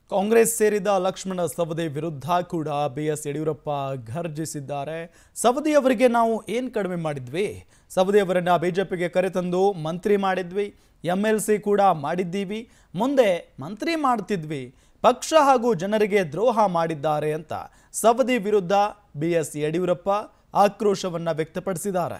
ಕಾಂಗ್ರೆಸ್ ಸೇರಿದ ಲಕ್ಷ್ಮಣ ಸವದಿ ವಿರುದ್ಧ ಕೂಡ ಬಿ ಎಸ್ ಯಡಿಯೂರಪ್ಪ ಘರ್ಜಿಸಿದ್ದಾರೆ ಸವದಿ ಅವರಿಗೆ ನಾವು ಏನು ಕಡಿಮೆ ಮಾಡಿದ್ವಿ ಸವದಿ ಅವರನ್ನ ಬಿಜೆಪಿಗೆ ಕರೆತಂದು ಮಂತ್ರಿ ಮಾಡಿದ್ವಿ ಎಂ ಎಲ್ ಸಿ ಕೂಡ ಮಾಡಿದ್ದೀವಿ ಮುಂದೆ ಮಂತ್ರಿ ಮಾಡ್ತಿದ್ವಿ ಪಕ್ಷ ಹಾಗೂ ಜನರಿಗೆ ದ್ರೋಹ ಮಾಡಿದ್ದಾರೆ ಅಂತ ಸವದಿ ವಿರುದ್ಧ ಬಿ ಎಸ್ ಯಡಿಯೂರಪ್ಪ ಆಕ್ರೋಶವನ್ನ ವ್ಯಕ್ತಪಡಿಸಿದ್ದಾರೆ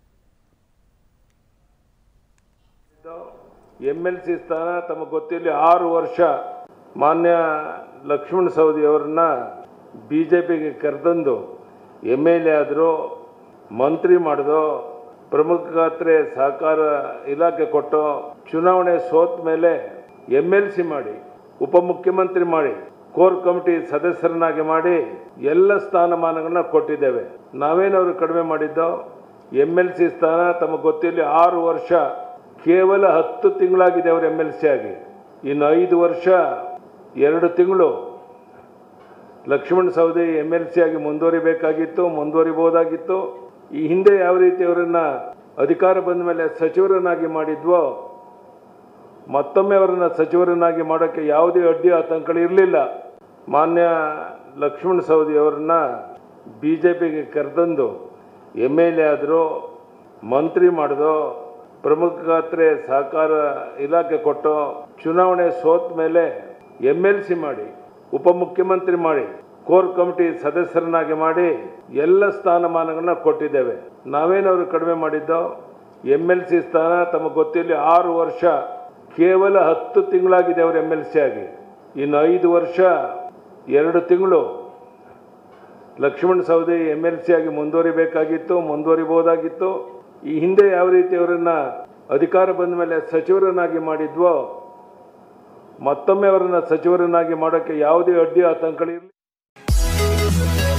ಎಮ್ ಎಲ್ ಸಿ ಸ್ಥಾನ ತಮಗೆ ಗೊತ್ತಿರಲಿ ಆರು ವರ್ಷ ಮಾನ್ಯ ಲಕ್ಷ್ಮಣ ಸವದಿ ಅವರನ್ನ ಬಿ ಜೆ ಪಿಗೆ ಕರೆತಂದು ಎಮ್ ಎಲ್ ಎ ಆದರೂ ಮಂತ್ರಿ ಮಾಡಿದೋ ಪ್ರಮುಖ ಖಾತ್ರೆ ಸಹಕಾರ ಇಲಾಖೆ ಕೊಟ್ಟು ಚುನಾವಣೆ ಸೋತ ಮೇಲೆ ಎಮ್ ಎಲ್ ಸಿ ಮಾಡಿ ಉಪಮುಖ್ಯಮಂತ್ರಿ ಮಾಡಿ ಕೋರ್ ಕಮಿಟಿ ಸದಸ್ಯರನ್ನಾಗಿ ಮಾಡಿ ಎಲ್ಲ ಸ್ಥಾನಮಾನಗಳನ್ನ ಕೊಟ್ಟಿದ್ದೇವೆ ನಾವೇನವರು ಕಡಿಮೆ ಮಾಡಿದ್ದೋ ಎಮ್ ಎಲ್ ಸಿ ಸ್ಥಾನ ತಮಗೆ ಗೊತ್ತಿರಲಿ ಆರು ವರ್ಷ ಕೇವಲ ಹತ್ತು ತಿಂಗಳಾಗಿದೆ ಅವರು ಎಮ್ ಎಲ್ ಸಿ ಆಗಿ ಇನ್ನು ಐದು ವರ್ಷ ಎರಡು ತಿಂಗಳು Laxman Savadi M L C ಆಗಿ ಮುಂದುವರಿಬೇಕಾಗಿತ್ತು ಮುಂದುವರಿಬಹುದಾಗಿತ್ತು ಈ ಹಿಂದೆ ಯಾವ ರೀತಿ ಅವರನ್ನ ಅಧಿಕಾರ ಬಂದ ಮೇಲೆ ಸಚಿವರನ್ನಾಗಿ ಮಾಡಿದ್ವೋ ಮತ್ತೊಮ್ಮೆ ಅವರನ್ನ ಸಚಿವರನ್ನಾಗಿ ಮಾಡೋಕ್ಕೆ ಯಾವುದೇ ಅಡ್ಡಿ ಆತಂಕಗಳು ಇರಲಿಲ್ಲ ಮಾನ್ಯ ಲಕ್ಷ್ಮಣ ಸವದಿ ಅವರನ್ನ ಬಿ ಜೆ ಪಿಗೆ ಕರೆತಂದು ಎಮ್ ಎಲ್ ಎ ಆದರೂ ಮಂತ್ರಿ ಮಾಡಿದೋ ಪ್ರಮುಖ ಖಾತ್ರೆ ಸಹಕಾರ ಇಲಾಖೆ ಕೊಟ್ಟು ಚುನಾವಣೆ ಸೋತ ಮೇಲೆ ಎಮ್ ಎಲ್ ಸಿ ಮಾಡಿ ಉಪಮುಖ್ಯಮಂತ್ರಿ ಮಾಡಿ ಕೋರ್ ಕಮಿಟಿ ಸದಸ್ಯರನ್ನಾಗಿ ಮಾಡಿ ಎಲ್ಲ ಸ್ಥಾನಮಾನಗಳನ್ನ ಕೊಟ್ಟಿದ್ದೇವೆ ನಾವೇನವರು ಕಡಿಮೆ ಮಾಡಿದ್ದೋ ಎಮ್ ಎಲ್ ಸಿ ಸ್ಥಾನ ತಮಗೆ ಗೊತ್ತಿರಲಿ ಆರು ವರ್ಷ ಕೇವಲ ಹತ್ತು ತಿಂಗಳಾಗಿದೆ ಅವರು ಎಮ್ ಎಲ್ ಸಿ ಆಗಿ ಇನ್ನು ಐದು ವರ್ಷ ಎರಡು ತಿಂಗಳು Laxman Savadi M L C ಆಗಿ ಮುಂದುವರಿಬೇಕಾಗಿತ್ತು ಮುಂದುವರಿಬಹುದಾಗಿತ್ತು ಈ ಹಿಂದೆ ಯಾವ ರೀತಿ ಅವರನ್ನ ಅಧಿಕಾರ ಬಂದ ಮೇಲೆ ಸಚಿವರನ್ನಾಗಿ ಮಾಡಿದ್ವೋ ಮತ್ತೊಮ್ಮೆ ಅವರನ್ನ ಸಚಿವರನ್ನಾಗಿ ಮಾಡೋಕ್ಕೆ ಯಾವುದೇ ಅಡ್ಡಿ ಆತಂಕಗಳಿರಲಿ